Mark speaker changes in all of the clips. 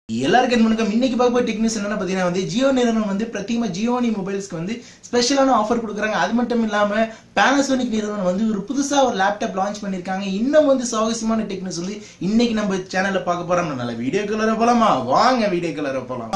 Speaker 1: எல்லாருக்கும் வணக்கம் இன்னைக்கு பார்க்க போய் டெக்னிக்ஸ் என்னன்னா பார்த்தீங்கன்னா வந்து ஜியோ நிறுவனம் வந்து பிரத்யேகமாக ஜியோனி மொபைல்ஸ்க்கு வந்து ஸ்பெஷலான ஆஃபர் கொடுக்குறாங்க அது மட்டும் இல்லாம பேனாசோனிக் நிறுவனம் வந்து ஒரு புதுசா ஒரு லேப்டாப் லான்ச் பண்ணிருக்காங்க இன்னும் வந்து சுவாரஸ்யமான டெக்னிக்ஸ் வந்து இன்னைக்கு நம்ம சேனல்ல பார்க்க போறோம் நல்ல வீடியோ கலர போலாமா வாங்க வீடியோ கலர போலாம்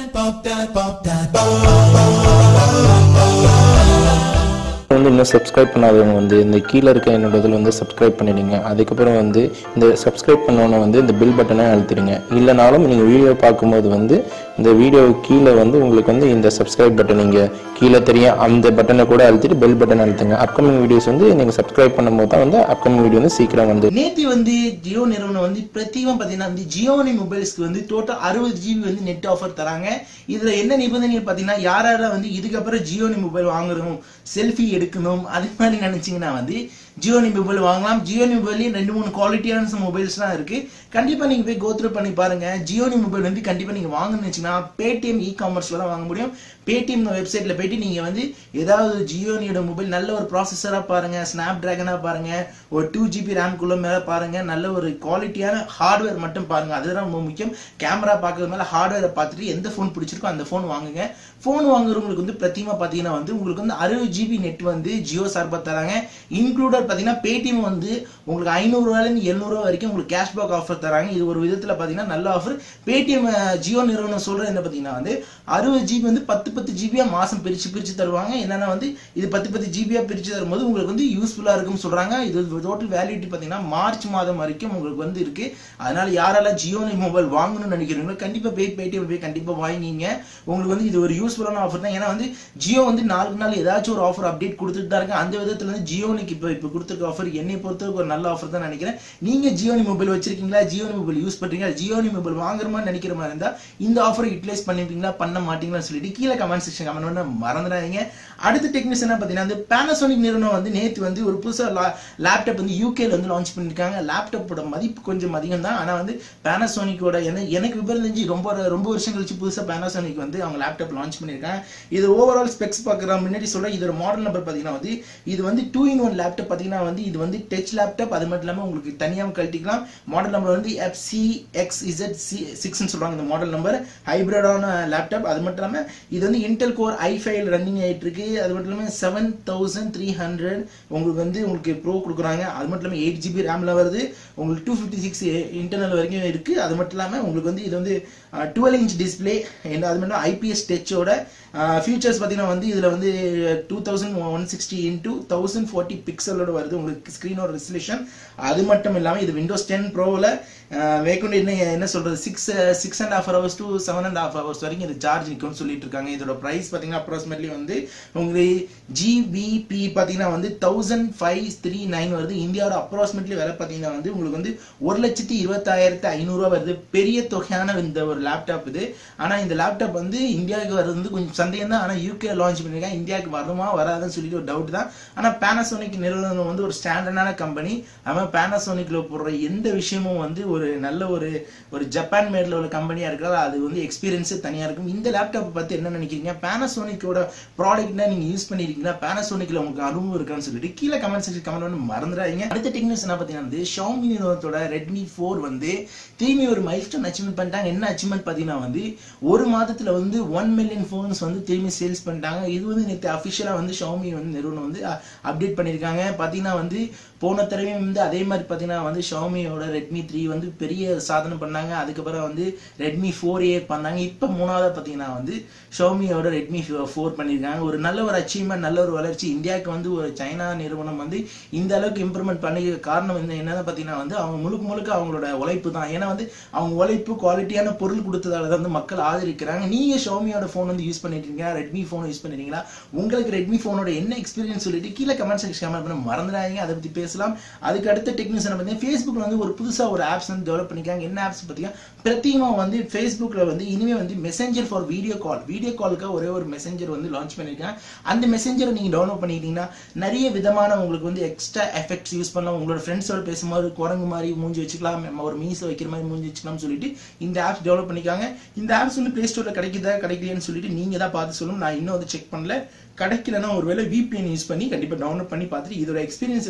Speaker 2: வந்து இன்னும் சப்ஸ்கிரைப் பண்ணாதவங்க வந்து இந்த கீழே இருக்க என்னோட இதில் வந்து சப்ஸ்கிரைப் பண்ணிடுங்க அதுக்கப்புறம் வந்து இந்த சப்ஸ்கிரைப் பண்ணோன்னே வந்து இந்த பில் பட்டனை அழுத்திடுங்க இல்லைனாலும் நீங்கள் வீடியோ பார்க்கும்போது வந்து இந்த வீடியோ கீழே வந்து உங்களுக்கு வந்து இந்த சப்ஸ்கிரைப் பட்டன் நீங்கள் கீழே தெரியும் அந்த பட்டனை கூட அழுத்திட்டு பெல் பட்டன் அழுத்துங்க அப்கமிங் வீடியோஸ் வந்து நீங்கள் சப்ஸ்கிரைப் பண்ணும்போது தான் வந்து அப்கமிங் வீடியோ வந்து சீக்கிரம் வந்து
Speaker 1: நேத்தி வந்து ஜியோ நிறுவனம் வந்து பிரத்யேகம் பாத்தீங்கன்னா வந்து ஜியோனி மொபைல்ஸ்க்கு வந்து டோட்டல் அறுபது ஜிபி வந்து நெட் ஆஃபர் தராங்க இதுல என்ன நிபந்தனைகள் பாத்தீங்கன்னா யார் யாரெல்லாம் வந்து இதுக்கப்புறம் ஜியோனி மொபைல் வாங்கணும் செல்ஃபி எடுக்கணும் அது மாதிரி நினைச்சீங்கன்னா வந்து ஜியோனி மொபைல் வாங்கலாம் ஜியோனி மொபைல்லையும் ரெண்டு மூணு குவாலிட்டியான மொபைல்ஸ்லாம் இருக்கு கண்டிப்பா நீங்க போய் கோத்ரூ பண்ணி பாருங்க ஜியோனி மொபைல் வந்து கண்டிப்பா நீங்க வாங்கணும்னு வச்சுங்கன்னா பேடிஎம் இ காமர்ஸ்ல தான் வாங்க முடியும் பேடிஎம் வெப்சைட்ல போயிட்டு நீங்க வந்து ஏதாவது ஜியோனியோட மொபைல் நல்ல ஒரு ப்ராசஸரா பாருங்க ஸ்னாப் டிராகனா பாருங்க ஒரு டூ ஜிபி ரேம் குள்ள மேல பாருங்க நல்ல ஒரு குவாலிட்டியான ஹார்ட்வேர் மட்டும் பாருங்க அதுதான் ரொம்ப முக்கியம் கேமரா பார்க்கறது மேல ஹார்ட்வேரை பார்த்துட்டு எந்த ஃபோன் பிடிச்சிருக்கோ அந்த ஃபோன் வாங்குங்க ஃபோன் வாங்குறவங்களுக்கு வந்து பிரத்தியமா பாத்தீங்கன்னா வந்து உங்களுக்கு வந்து அறுபது ஜிபி நெட் வந்து ஜியோ சார்பா தராங்க இன்க்ளூடட் பாத்தீங்கன்னா பேடிஎம் வந்து உங்களுக்கு ஐநூறு ரூபாயிலிருந்து எழுநூறு ரூபா வரைக்கும் உங்களுக்கு கேஷ்பேக் ஆஃபர் தராங்க இது ஒரு விதத்துல பாத்தீங்கன்னா நல்ல ஆஃபர் பேடிஎம் ஜியோ நிறுவனம் சொல்றது என்ன பாத்தீங்கன்னா வந்து அறுபது ஜிபி வந்து பத்து பத்து ஜிபியா மாசம் பிரிச்சு பிரிச்சு தருவாங்க என்னன்னா வந்து இது பத்து பத்து ஜிபியா பிரிச்சு தரும்போது உங்களுக்கு வந்து யூஸ்ஃபுல்லா இருக்கும்னு சொல்றாங்க இது டோட்டல் வேலிடிட்டி பாத்தீங்கன்னா மார்ச் மாதம் வரைக்கும் உங்களுக்கு வந்து இருக்கு அதனால யாரெல்லாம் ஜியோனி மொபைல் வாங்கணும்னு நினைக்கிறீங்களோ கண்டிப்பா போய் பேடிஎம் போய் கண்டிப்பா வாங்கிங்க உங்களுக்கு வந்து இது ஒரு யூஸ்ஃபுல்லான ஆஃபர் தான் ஏன்னா வந்து ஜியோ வந்து நாளுக்கு நாள் ஏதாச்சும் ஒரு ஆஃபர் அப்டேட் கொடுத்துட்டு தான் இருக்கு அந்த விதத்துல வந்து ஜியோனிக்கு இப்போ இப்போ கொடுத்துருக்க ஆஃபர் என்னை பொறுத்தவரைக்கும் ஒரு நல்ல ஆஃபர் தான் நினைக்கிறேன் நீங்க ஜியோனி மொபைல் வச்சிருக்கீங்களா ஜியோனி மொபைல் யூஸ் பண்றீங்களா ஜியோனி மொபைல் வாங்குற மாதிரி நினைக்கிற மாதிரி இருந்தா இந்த ஆஃபர் யூட்டிலைஸ் பண்ணிப்பீங்களா பண்ண மாட்டீங்களான்னு சொல்லிட்டு கீழே கமெண்ட் செக்ஷன் கமெண்ட் பண்ண மறந்துடாதீங்க அடுத்த டெக்னிக்ஸ் என்ன பார்த்தீங்கன்னா வந்து பேனாசோனிக் நிறுவனம் வந்து நேற்று வந்து ஒரு புதுசாக லேப்டாப் வந்து யூகேல வந்து லான்ச் பண்ணியிருக்காங்க லேப்டாப்போட மதிப்பு கொஞ்சம் அதிகம் தான் ஆனால் வந்து பேனாசோனிக்கோட என்ன எனக்கு விபரம் தெரிஞ்சு ரொம்ப ரொம்ப வருஷம் கழிச்சு புதுசாக பேனாசோனிக் வந்து அவங்க லேப்டாப் லான்ச் பண்ணியிருக்காங்க இது ஓவரால் ஸ்பெக்ஸ் பார்க்குற முன்னாடி சொல்கிறேன் இதோட மாடல் நம்பர் பார்த்தீங்கன்னா வந்து இது வந்து டூ இன் ஒன் லேப்டாப் பார்த்தீங்கன்னா வந்து இது வந்து டச் லேப்டாப் அது மட்டும் இல்லாமல் உங்களுக்கு தனியாக கழட்டிக்கலாம் மாடல் நம்பர் வந்து எஃப்சி எக்ஸ் இசட் சி சிக்ஸ்னு சொல்கிறாங்க இந்த மாடல் நம்பர் ஹைப்ரிடான லேப்டாப் அது மட்டும் இல்லாமல் இது வந்து Intel Core I five running ஆகிட்டு இருக்கு அது மட்டும் இல்லாமல் செவன் தௌசண்ட் த்ரீ ஹண்ட்ரட் உங்களுக்கு வந்து உங்களுக்கு ப்ரோ கொடுக்குறாங்க அது மட்டும் இல்லாமல் எயிட் ஜிபி ரேமில் வருது உங்களுக்கு டூ ஃபிஃப்டி சிக்ஸ் இன்டர்னல் வரைக்கும் இருக்கு அது மட்டும் இல்லாமல் உங்களுக்கு வந்து இது வந்து டுவெல் இன்ச் டிஸ்பிளே அது மட்டும் ஐபிஎஸ் டச்சோட ஃபியூச்சர்ஸ் பார்த்தீங்கன்னா வந்து இதில் வந்து two thousand one sixty into thousand forty பிக்சலோட வருது உங்களுக்கு ஸ்க்ரீனோட ரெசல்யூஷன் அது மட்டும் இல்லாமல் இது விண்டோஸ் டென் ப்ரோவில் வேக்கொண்டு என்ன என்ன சொல்கிறது six six and half hours to seven and half hours வரைக்கும் இது சார்ஜ் நிற்கும்னு சொல்லிட்டு இருக்காங்க இதோட ப்ரைஸ் பார்த்தீங்கன்னா அப்ராக்சிமேட்லி வந்து உங்களுக்கு ஜிபிபி பார்த்தீங்கன்னா வந்து தௌசண்ட் ஃபைவ் த்ரீ நைன் வருது இந்தியாவோட அப்ராக்சிமேட்லி விலை பார்த்தீங்கன்னா வந்து உங்களுக்கு வந்து ஒரு லட்சத்தி இருபத்தாயிரத்து ஐநூறுரூவா வருது பெரிய தொகையான இந்த ஒரு லேப்டாப் இது ஆனால் இந்த லேப்டாப் வந்து இந்தியாவுக்கு வர்றது வந்து கொஞ்சம் சந்தேகம் தான் ஆனால் யூகே லான்ச் பண்ணியிருக்காங்க இந்தியாவுக்கு வருமா வராதுன்னு சொல்லிட்டு ஒரு டவுட் தான் ஆனால் பேனாசோனிக் நிறுவனம் வந்து ஒரு ஸ்டாண்டர்டான கம்பெனி அவன் பேனாசோனிக்ல போடுற எந்த விஷயமும் வந்து ஒரு நல்ல ஒரு ஒரு ஜப்பான் மேட்ல உள்ள கம்பெனியா இருக்கிறது அது வந்து எக்ஸ்பீரியன்ஸ் தனியா இருக்கும் இந்த லேப்டாப் பத்தி என்ன நினைக்கிறீங்க பேனாசோனிக்கோட ப்ராடக்ட்னா நீங்க யூஸ் பண்ணிருக்கீங்களா பேனாசோனிக்ல உங்களுக்கு அனுபவம் இருக்கான்னு சொல்லிட்டு கீழே கமெண்ட் செக்ஷன் கமெண்ட் பண்ணி மறந்துடாதீங்க அடுத்த டெக்னிக்ஸ் என்ன பார்த்தீங்கன்னா வந்து ஷாமி நிறுவனத்தோட ரெட்மி ஃபோர் வந்து திரும்பி ஒரு மைல் ஸ்டோன் அச்சீவ்மெண்ட் பண்ணிட்டாங்க என்ன அச்சீவ்மெண்ட் பார்த்தீங்கன்னா வந்து ஒரு மாதத்துல வந்து ஒன் மில்லியன் ஃபோன்ஸ் வந்து திரும்பி சேல்ஸ் பண்ணிட்டாங்க இது வந்து நேற்று அஃபிஷியலாக வந்து ஷாமி வந்து நிறுவனம் வந்து அப்டேட் பண்ணியிருக்காங்க பார்த்தீங்கன்னா வந்து போன தடவையும் வந்து அதே மாதிரி பார்த்தீங்கன்னா வந்து ஷாமியோட ரெட்மி த்ரீ வந்து பெரிய சாதனை பண்ணாங்க அதுக்கப்புறம் வந்து ரெட்மி ஃபோர் ஏ பண்ணாங்க இப்போ மூணாவது பார்த்தீங்கன்னா வந்து ஷாமியோட ரெட்மி ஃபோர் பண்ணியிருக்காங்க ஒரு நல்ல ஒரு அச்சீவ்மெண்ட் நல்ல ஒரு வளர்ச்சி இந்தியாவுக்கு வந்து ஒரு சைனா நிறுவனம் வந்து இந்த அளவுக்கு இம்ப்ரூவ்மெண்ட் பண்ணி காரணம் வந்து என்னன்னு பார்த்தீங்கன்னா வந்து அவங்க முழுக்க முழுக்க அவங்களோட உழைப்பு தான் ஏன்னா வந்து அவங்க உழைப்பு குவாலிட்டியான பொருள் கொடுத்ததால தான் வந்து மக்கள் ஆதரிக்கிறாங்க நீங்க ஷாமியோட ஃபோன் வந்து யூஸ் பண்ணிட்டு இருக்கீங்க ரெட்மி ஃபோன் யூஸ் பண்ணிருக்கீங்களா உங்களுக்கு ரெட்மி ஃபோனோட என்ன எக்ஸ்பீரியன்ஸ் சொல்லிட்டு கீழே கமெண்ட் செக்ஷன் கமெண்ட் பண்ண மறந்துடாதீங்க அதை பத்தி பேசலாம் அதுக்கு அடுத்த டெக்னிக்ஸ் என்ன பார்த்தீங்கன்னா ஃபேஸ்புக்ல வந்து ஒரு புதுசா ஒரு ஆப்ஸ் வந்து டெவலப் பண்ணிருக்காங்க என்ன ஆப்ஸ் பார்த்தீங்கன்னா பிரத்தியமா வந்து ஃபேஸ்புக்ல வந்து இனிமே வந்து Messenger for video call video காலுக்கு ஒரே ஒரு மெசேஞ்சர் வந்து லான்ச் பண்ணிருக்காங்க அந்த மெசேஞ்சரை நீங்க டவுன்லோட் பண்ணிக்கிட்டீங்கன்னா நிறைய விதமான உங்களுக்கு வந்து எக்ஸ்ட்ரா எஃபெக்ட்ஸ் யூஸ் பண்ணலாம் உங்களோட ஃப்ரெண்ட்ஸோட பேசும்போது குரங்கு மாதிரி மூஞ்சி வச்சுக்கலாம் ஒரு மீச வைக்கிற மாதிரி மூஞ்சி வச்சுக்கலாம்னு சொல்லிட்டு இந்த ஆப்ஸ் டெவலப் பண்ணிருக்காங்க இந்த ஆப்ஸ் வந்து பிளே ஸ்டோர்ல கிடைக்குதா கிடைக்கலையான்னு சொல்லிட்டு நீங்க தான் பார்த்து சொல்லணும் நான் இன்னும் வந்து செக் பண்ணல கிடைக்கலன்னா ஒருவேளை விபிஎன் யூஸ் பண்ணி கண்டிப்பா டவுன்லோட் பண்ணி பார்த்துட்டு இதோட எக்ஸ்பீரியன்ஸ் எப்படின்னு சொல்லிட்டு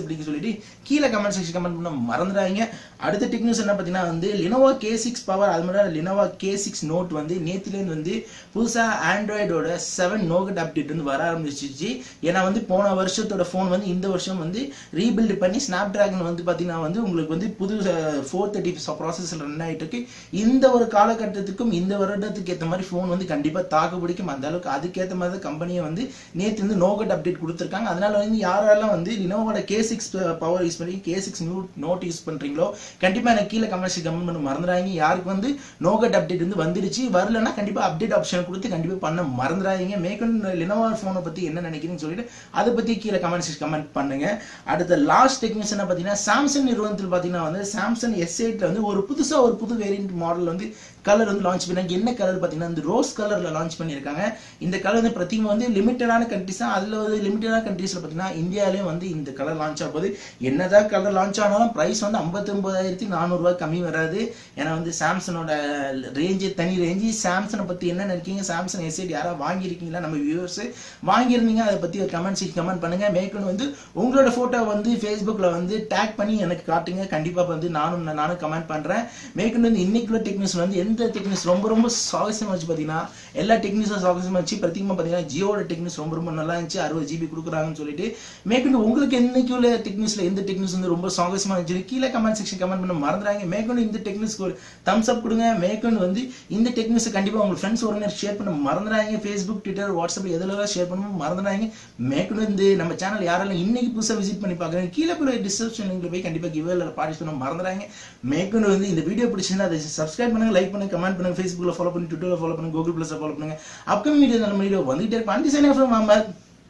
Speaker 1: சொல்லிட்டு கீழே கமெண்ட் செக்ஷன் கமெண்ட் பண்ண மறந்துடாதீங்க அடுத்த டெக் நியூஸ் என்ன பார்த்தீங்கன்னா வந்து லினோவா கே சிக்ஸ் பவர் அது மாதிரி லினோவா கே சிக்ஸ் நோட் வந்து நேற்றுலேருந்து வந்து புதுசாக ஆண்ட்ராய்டோட செவன் நோகட் அப்டேட் வந்து வர ஆரம்பிச்சிச்சு ஏன்னா வந்து போன வருஷத்தோட ஃபோன் வந்து இந்த வருஷம் வந்து ரீபில்ட் பண்ணி ஸ்னாப் டிராகன் வந்து பார்த்தீங்கன்னா வந்து உங்களுக்கு வந்து புது ஃபோர் தேர்ட்டி ப்ராசஸர் ரன் ஆகிட்டு இருக்கு இந்த ஒரு காலகட்டத்துக்கும் இந்த வருடத்துக்கு ஏற்ற மாதிரி ஃபோன் வந்து கண்டிப்பாக தாக்கு பிடிக்கும் அந்த அளவுக்கு அதுக்கேற்ற மாதிரி தான் கம்பெனியை வந்து நேற்று வந்து நோகட் அப்டேட் கொடுத்துருக்காங்க அதனால வந்து யாரெல்லாம் வந்து லினோவோட கே சிக்ஸ் பவர் யூஸ் பண்ணி கே சிக்ஸ் நோட் யூஸ் பண்ணுறீங்களோ கண்டிப்பாக எனக்கு கீழே கமெண்ட்ஸ் கமெண்ட் பண்ண மறந்துடாதீங்க யாருக்கு வந்து நோகட் அப்டேட் வந்து வந்துடுச்சு வரலன்னா கண்டிப்பாக அப்டேட் ஆப்ஷன் கொடுத்து கண்டிப்பாக பண்ண மறந்துடாதீங்க மேற்கொண்டு லினோவா ஃபோனை பற்றி என்ன நினைக்கிறீங்கன்னு சொல்லிட்டு அதை பற்றி கீழே கமெண்ட்ஸ் கமெண்ட் பண்ணுங்க அடுத்த லாஸ்ட் டெக்னிக்ஸ் என்ன பார்த்தீங்கன்னா சாம்சங் நிறுவனத்தில் பார்த்தீங்கன்னா வந்து சாம்சங் எஸ் எயிட்ல வந்து ஒரு புதுசாக ஒரு புது வேரியன்ட் மாடல் வந்து கலர் வந்து லான்ச் பண்ணாங்க என்ன கலர் பார்த்தீங்கன்னா இந்த ரோஸ் கலர்ல லான்ச் பண்ணியிருக்காங்க இந்த கலர் வந்து பிரத்திமா வந்து லிமிட்டடான கண்ட்ரிஸ் தான் அதில் வந்து லிமிட்டடான கண்ட்ரீஸ்ல பார்த்தீங்கன்னா இந்தியாவிலேயும் வந்து இந்த கலர் லான்ச் ஆகும்போது என்னதான் கலர் லான்ச் ஆனாலும் ப்ரைஸ் வந்து ஐம்பத்தொம்பதாயிரத்தி நானூறுரூவா கம்மி வராது ஏன்னா வந்து சாம்சங்கோட ரேஞ்சு தனி ரேஞ்சு சாம்சங்கை பற்றி என்ன நினைக்கீங்க சாம்சங் எஸ் எயிட் யாராவது வாங்கியிருக்கீங்களா நம்ம வியூவர்ஸ் வாங்கியிருந்தீங்க அதை பற்றி ஒரு கமெண்ட் கமெண்ட் பண்ணுங்க மேற்கொண்டு வந்து உங்களோட ஃபோட்டோ வந்து ஃபேஸ்புக்கில் வந்து டேக் பண்ணி எனக்கு காட்டுங்க கண்டிப்பாக வந்து நானும் நானும் கமெண்ட் பண்ணுறேன் மேற்கொண்டு வந்து இன்னைக்குள்ள டெக்னிக்ஸ் வந்து எந்த டெக்னிக்ஸ் ரொம்ப ரொம்ப சுவாரஸ்யமாக வச்சு பார்த்தீங்கன்னா எல்லா டெக்னிக்ஸும் சுவாரஸ்யமாக வச்சு பிரத்திகமாக பார்த்தீங்கன்னா ஜியோட டெக்னிக்ஸ் ரொம்ப ரொம்ப நல்லா இருந்துச்சு அறுபது ஜிபி கொடுக்குறாங்கன்னு சொல்லிட்டு மேற்கொண்டு உங்களுக்கு என்னைக்கு உள்ள டெக்னிக்ஸில் எந்த டெக்னிக்ஸ் வந்து ரொம்ப சுவாரஸ்யமாக இருந்துச்சு கீழே கமெண்ட் செக்ஷன் கமெண்ட் பண்ண மறந்துடாங்க மேற்கொண்டு இந்த டெக்னிக்ஸ்க்கு ஒரு தம்ஸ் அப் கொடுங்க மேற்கொண்டு வந்து இந்த டெக்னிக்ஸை கண்டிப்பாக உங்கள் ஃப்ரெண்ட்ஸ் ஒரு நேரம் ஷேர் பண்ண மறந்துடாங்க ஃபேஸ்புக் ட்விட்டர் வாட்ஸ்அப் எதுலாம் ஷேர் பண்ணணும் மறந்துடாங்க மேற்கொண்டு வந்து நம்ம சேனல் யாரெல்லாம் இன்னைக்கு புதுசாக விசிட் பண்ணி பார்க்குறேன் கீழே போய் டிஸ்கிரிப்ஷன் லிங்க்ல போய் கண்டிப்பாக கிவேல பார்ட்டிசிபேட் பண்ண மறந்துடாங்க மேற்கொண்டு வந்து இந்த வீடியோ பிடிச்சிருந்தா அதை சப்ஸ்கிரைப் பண்ணுங்க லைக் பண்ணுங்க கமெண்ட் பண்ணுங்க ஃபேஸ்புக்கில் ஃபாலோ பண்ணி ட்விட்டரில் ஃபாலோ பண்ணுங்க கூகுள் ப்ளஸ் ஃபாலோ பண்ணுங்க அப்கமிங் வீடியோ நம்ம வீடியோ வந்துகிட்டே இருக்கும் அண்டி சைன் ஃப்ரம் மாம்பர்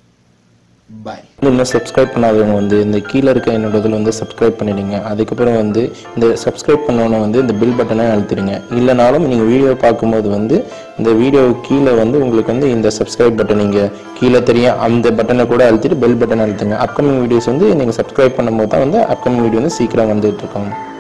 Speaker 1: பாய்
Speaker 2: இன்னும் சப்ஸ்கிரைப் பண்ணாதவங்க வந்து இந்த கீழே இருக்க என்னோட இதில் வந்து சப்ஸ்கிரைப் பண்ணிடுங்க அதுக்கப்புறம் வந்து இந்த சப்ஸ்கிரைப் பண்ணோன்னே வந்து இந்த பில் பட்டனை அழுத்திடுங்க இல்லைனாலும் நீங்கள் வீடியோ பார்க்கும்போது வந்து இந்த வீடியோ கீழே வந்து உங்களுக்கு வந்து இந்த சப்ஸ்கிரைப் பட்டன் நீங்கள் கீழே தெரியும் அந்த பட்டனை கூட அழுத்திட்டு பெல் பட்டன் அழுத்துங்க அப்கமிங் வீடியோஸ் வந்து நீங்கள் சப்ஸ்கிரைப் பண்ணும்போது தான் வந்து அப்கமிங் வீடியோ வந்து சீக்கிரம் வந்துட்டு இருக்கோம்